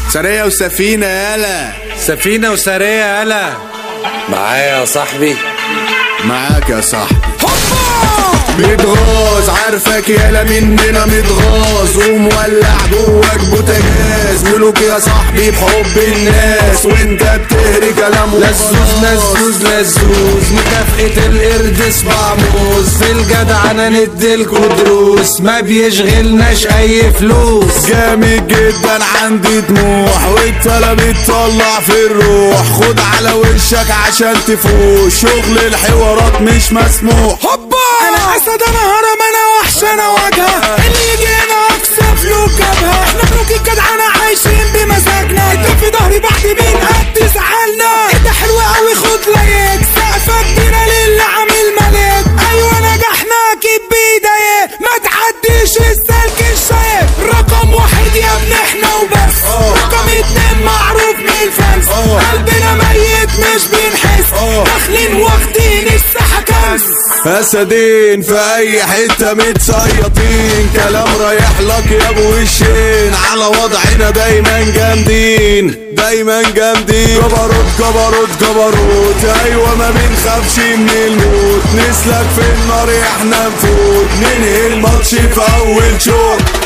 سرية وسفينة يالا سفينة وسرية يالا معايا يا صاحبي معاك يا صاحبي متغاظ عارفك يالا مننا متغاظ ومولع جواك بوتاجاز ملوك يا صاحبي بحب الناس وانت بتهري كلام لزوز لزوز لزوز مكافأة القرد اسمع موز في الجدع انا نديلكوا دروس ما بيشغلناش اي فلوس جامد جدا عندي طموح والطلب اتطلع في الروح خد على وشك عشان تفوش شغل الحوارات مش مسموح هوبا انا اسد انا هرم انا وحش انا واجهه اللي يجي هنا اكسب له جبهه احنا ملوك الجدعنه عايشين بمزاجنا انت في ظهري بعد مين قد زعلنا انت حلو قوي خد لايك سقفك بينا للي عامل ملك ايوه نجحنا اكيد بيدايق ما تعديش السلك الشايب رقم واحد يا ابني احنا وبس رقم اتنين معروف من الفانس قلبنا ميت مش بنحس داخلين واخدين الساحه كنز اسدين في اي حته متسيطين كلام رايح لك يا ابو وشين على وضعنا دايما جامدين دايما جامدين جبروت جبروت جبروت ايوه ما بنخافش من الموت نسلك في النار احنا نفوت ننهي الماتش في اول شوط